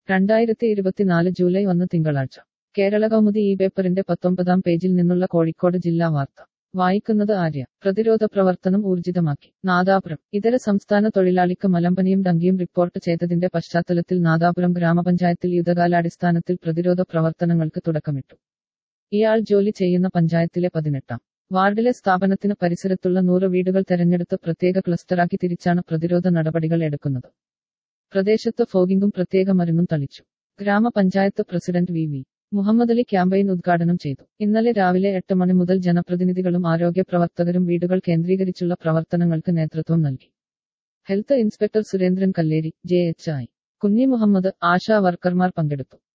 രണ്ടായിരത്തി ഇരുപത്തിനാല് ജൂലൈ ഒന്ന് തിങ്കളാഴ്ച കേരള കൗമുദി ഈ പേപ്പറിന്റെ പത്തൊമ്പതാം പേജിൽ നിന്നുള്ള കോഴിക്കോട് ജില്ലാ വാർത്ത വായിക്കുന്നത് ആര്യ പ്രതിരോധ പ്രവർത്തനം ഊർജിതമാക്കി നാദാപുരം ഇതര സംസ്ഥാന തൊഴിലാളിക്ക് മലമ്പനിയും ഡങ്കിയും റിപ്പോർട്ട് ചെയ്തതിന്റെ പശ്ചാത്തലത്തിൽ നാദാപുരം ഗ്രാമപഞ്ചായത്തിൽ യുദ്ധകാലാടിസ്ഥാനത്തിൽ പ്രതിരോധ പ്രവർത്തനങ്ങൾക്ക് തുടക്കമിട്ടു ഇയാൾ ജോലി ചെയ്യുന്ന പഞ്ചായത്തിലെ പതിനെട്ടാം വാർഡിലെ സ്ഥാപനത്തിന് പരിസരത്തുള്ള നൂറ് വീടുകൾ തെരഞ്ഞെടുത്ത് പ്രത്യേക ക്ലസ്റ്ററാക്കി തിരിച്ചാണ് പ്രതിരോധ നടപടികൾ എടുക്കുന്നത് പ്രദേശത്ത് ഫോഗിംഗും പ്രത്യേക മരുന്നും തളിച്ചു ഗ്രാമപഞ്ചായത്ത് president V V Muhammad Ali campaign ഉദ്ഘാടനം ചെയ്തു ഇന്നലെ രാവിലെ എട്ട് മണി മുതൽ ജനപ്രതിനിധികളും ആരോഗ്യ പ്രവർത്തകരും വീടുകൾ കേന്ദ്രീകരിച്ചുള്ള പ്രവർത്തനങ്ങൾക്ക് നേതൃത്വം നൽകി health inspector Surendran Kalleri J H I Kunhi Muhammad ASHA വർക്കർമാർ പങ്കെടുത്തു